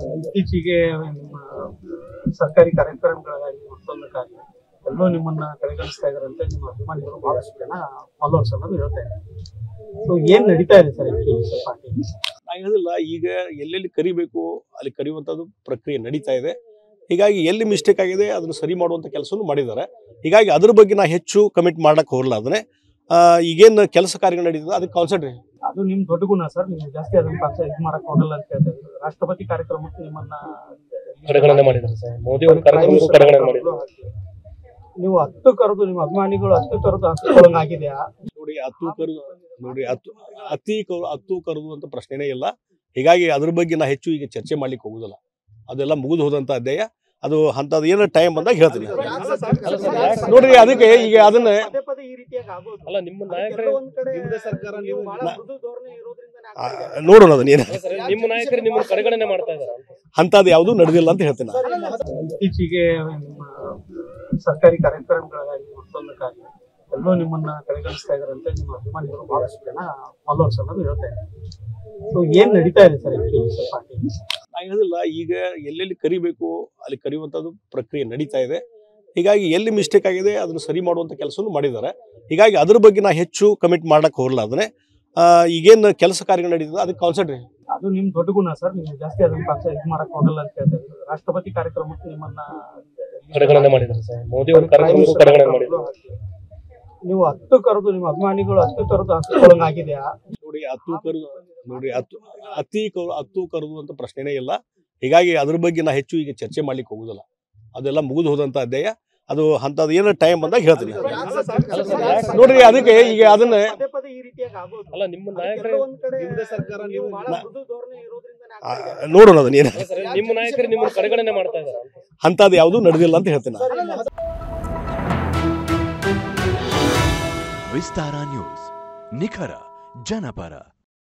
ಇತ್ತೀಚೆಗೆ ನಿಮ್ಮ ಸರ್ಕಾರಿ ಕಾರ್ಯಕ್ರಮಗಳಾಗಲಿ ಮತ್ತೊಂದಕ್ಕಾಗಲಿ ಎಲ್ಲೋ ನಿಮ್ಮನ್ನ ಕಡೆಗಣಿಸ್ತಾ ಇದಾರಂತೆ ನಿಮ್ಮ ಅಭಿಮಾನಿಗಳು ಬಹಳಷ್ಟು ಜನ ಫಾಲೋವರ್ಸ್ ಅನ್ನೋದು ಹೇಳ್ತಾ ಇದ್ದಾರೆ ಸೊ ಏನ್ ನಡೀತಾ ಇದೆ ಸರ್ ಆಕ್ಚುಲಿ ಪಾರ್ಟಿ ನಾ ಹೇಳಿಲ್ಲ ಈಗ ಎಲ್ಲೆಲ್ಲಿ ಕರಿಬೇಕು ಅಲ್ಲಿ ಕರಿಯುವಂಥದ್ದು ಪ್ರಕ್ರಿಯೆ ನಡೀತಾ ಇದೆ ಹೀಗಾಗಿ ಎಲ್ಲಿ ಮಿಸ್ಟೇಕ್ ಆಗಿದೆ ಅದನ್ನು ಸರಿ ಮಾಡುವಂಥ ಕೆಲಸವನ್ನು ಮಾಡಿದ್ದಾರೆ ಹೀಗಾಗಿ ಅದ್ರ ಬಗ್ಗೆ ನಾ ಹೆಚ್ಚು ಕಮಿಟ್ ಮಾಡಕ್ಕೆ ಹೋಗಲ್ಲ ಅದನ್ನೇ ಆ, ಈಗೇನು ಕೆಲಸ ಕಾರ್ಯಗಳು ನಡೀತದೆ ಅದಕ್ಕೆ ಕಾನ್ಸಂಟ್ರೇಟ್ ಅದು ನಿಮ್ ದೊಡ್ಡ ಗುಣ ಸರ್ ನೀವು ಜಾಸ್ತಿ ಅದನ್ನ ಪಕ್ಷ ಇದು ಮಾಡಕ್ ಹೋಗಲ್ಲ ಅಂತ ಹೇಳ್ತಾ ಇದ್ದಾರೆ ರಾಷ್ಟ್ರಪತಿ ಕಾರ್ಯಕ್ರಮಕ್ಕೆ ನಿಮ್ಮನ್ನ ಕಡೆಗಣನೆ ಮಾಡಿದ್ದಾರೆ ಸರ್ ಮೋದಿ ಅವರು ಕಾರ್ಯಕ್ರಮಕ್ಕೂ ಕಡೆಗಣನೆ ಮಾಡಿದ್ದಾರೆ ನೀವು ಹತ್ತು ಕರೆದು ನಿಮ್ಮ ಅಭಿಮಾನಿಗಳು ಹತ್ತು ಕರೆದು ಹಾಕಿಕೊಳ್ಳಂಗಾಗಿದೆಯಾ ನೋಡಿ ಹತ್ತು ಕರು ನೋಡಿ ಹತ್ತು ಅತಿ ಕರು ಹತ್ತು ಕರೆದು ಅಂತ ಪ್ರಶ್ನೆನೇ ಇಲ್ಲ ಹೀಗಾಗಿ ಅದ್ರ ಬಗ್ಗೆ ನಾ ಹೆಚ್ಚು ಈಗ ಚರ್ಚೆ ಮಾಡ್ಲಿಕ್ಕೆ ಹೋಗುದಿಲ್ಲ ಅದೆಲ್ಲ ಮುಗಿದು ಹೋದಂಥ ಅಧ್ಯಾಯ ಅದು ಅಂಥದ್ದು ಏನೋ ಟೈಮ್ ಬಂದಾಗ ಹೇಳ್ತೀನಿ ಅಲ್ಲ ಸರ್, ಯಾಕೆ- ನೋಡ್ರಿ ಅದಕ್ಕೆ ಈಗ ಅದನ್ನ ಪದೇ ಪದೇ ಈ ರೀತಿಯಾಗಿ ಆಗೋದು ಅಲ್ಲ ನಿಮ್ಮ ನಾಯಕರೇ ಎಲ್ಲೋ ಒಂದ್ ಕಡೆ ವಿರೋಧ ಸರ್ಕಾರ ನೀವು ನೀವು- ಬಹಳ ಮೃದು ಧೋರಣೆ ಇರೋದ್ರಿಂದನೇ ಆ, ಆಗ್ತಾ ಇದೆ. ನೋಡೋಣ ಅದನ್ನ ಏನು ಅಲ್ಲ ಸರ್, ನಿಮ್ಮ ನಾಯಕರು ನಿಮ್ಮನ್ನು ಕಡೆಗಣನೆ ಮಾಡ್ತಾ ಇದ್ದಾರೆ ಅಂಥದ್ದು ಯಾವುದೂ ನಡೆದಿಲ್ಲ ಅಂತ ಹೇಳ್ತೀನಿ ನಾನು. ಇತ್ತೀಚೆಗೆ ನಿಮ್ಮ ಸರ್ಕಾರಿ ಕಾರ್ಯಕ್ರಮಗಳಾಗಲಿ ಮತ್ತೊಂದಕ್ಕಾಗಲಿ ಎಲ್ಲೋ ನಿಮ್ಮನ್ನ ಕಡೆಗಣಿಸ್ತಾ ಇದಾರಂತೆ ನಿಮ್ಮ ಅಭಿಮಾನಿಗಳು ಬಹಳಷ್ಟು ಜನ ಫಾಲೋವರ್ಸ್ ಅನ್ನೋದು ಹೇಳ್ತಾ ಇದ್ದಾರೆ ಸೊ ಏನ್ ನಡೀತಾ ಇದೆ ಸರ್ ಆಕ್ಚುಲಿ ಪಾರ್ಟಿ ನಾ ಹೇಳಿಲ್ಲ ಈಗ ಎಲ್ಲೆಲ್ಲಿ ಕರಿಬೇಕು ಅಲ್ಲಿ ಕರಿಯುವಂಥದ್ದು ಪ್ರಕ್ರಿಯೆ ನಡೀತಾ ಇದೆ ಹೀಗಾಗಿ ಎಲ್ಲಿ ಮಿಸ್ಟೇಕ್ ಆಗಿದೆ ಅದನ್ನು ಸರಿ ಮಾಡುವಂಥ ಕೆಲಸವನ್ನು ಮಾಡಿದ್ದಾರೆ ಹೀಗಾಗಿ ಅದ್ರ ಬಗ್ಗೆ ನಾ ಹೆಚ್ಚು ಕಮಿಟ್ ಮಾಡಕ್ಕೆ ಹೋಗಲ್ಲ ಅದನ್ನೇ ಆ, ಈಗೇನು ಕೆಲಸ ಕಾರ್ಯಗಳು ನಡೀತದೆ ಅದಕ್ಕೆ ಕಾನ್ಸಂಟ್ರೇಟ್ ಅದು ನಿಮ್ ದೊಡ್ಡ ಗುಣ ಸರ್ ನೀವು ಜಾಸ್ತಿ ಅದನ್ನ ಪಕ್ಷ ಇದು ಮಾಡಕ್ ಹೋಗಲ್ಲ ಅಂತ ಹೇಳ್ತಾ ಇದ್ದಾರೆ ರಾಷ್ಟ್ರಪತಿ ಕಾರ್ಯಕ್ರಮಕ್ಕೆ ನಿಮ್ಮನ್ನ ಕಡೆಗಣನೆ ಮಾಡಿದ್ದಾರೆ ಸರ್ ಮೋದಿ ಅವರು ಕಾರ್ಯಕ್ರಮಕ್ಕೂ ಕಡೆಗಣನೆ ಮಾಡಿದ್ದಾರೆ ನೀವು ಹತ್ತು ಕರೆದು ನಿಮ್ಮ ಅಭಿಮಾನಿಗಳು ಹತ್ತು ಕರೆದು ಹಾಕಿಕೊಳ್ಳಂಗಾಗಿದೆಯಾ ನೋಡಿ ಹತ್ತು ಕರು ನೋಡಿ ಹತ್ತು ಅತಿ ಕರು ಹತ್ತು ಕರೆದು ಅಂತ ಪ್ರಶ್ನೆನೇ ಇಲ್ಲ ಹೀಗಾಗಿ ಅದ್ರ ಬಗ್ಗೆ ನಾ ಹೆಚ್ಚು ಈಗ ಚರ್ಚೆ ಮಾಡ್ಲಿಕ್ಕೆ ಹೋಗುದಿಲ್ಲ ಅದೆಲ್ಲ ಮುಗಿದು ಹೋದಂಥ ಅಧ್ಯಾಯ ಅದು ಅಂಥದ್ದು ಏನೋ ಟೈಮ್ ಬಂದಾಗ ಹೇಳ್ತೀನಿ ಅಲ್ಲ ಸರ್, ಯಾಕೆ- ನೋಡ್ರಿ ಅದಕ್ಕೆ ಈಗ ಅದನ್ನ ಪದೇ ಪದೇ ಈ ರೀತಿಯಾಗಿ ಆಗೋದು ಅಲ್ಲ ನಿಮ್ಮ ನಾಯಕರೇ ಎಲ್ಲೋ ಒಂದ್ ಕಡೆ ವಿರೋಧ ಸರ್ಕಾರ ನೀವು ನೀವು ಬಹಳ ಮೃದು ಧೋರಣೆ ಇರೋದ್ರಿಂದನೇ ಆ, ಆಗ್ತಾ ಇದೆ. ನೋಡೋಣ ಅದನ್ನ ಏನು ಅಲ್ಲ ಸರ್, ನಿಮ್ಮ ನಾಯಕರು ನಿಮ್ಮನ್ನು ಕಡೆಗಣನೆ ಮಾಡ್ತಾ ಇದ್ದಾರೆ ಅಂಥದ್ದು ಯಾವುದೂ ನಡೆದಿಲ್ಲ ಅಂತ ಹೇಳ್ತೀನಿ ನಾನು. ವಿಸ್ತಾರ ನ್ಯೂಸ್ ನಿಖರ ಜನಪರ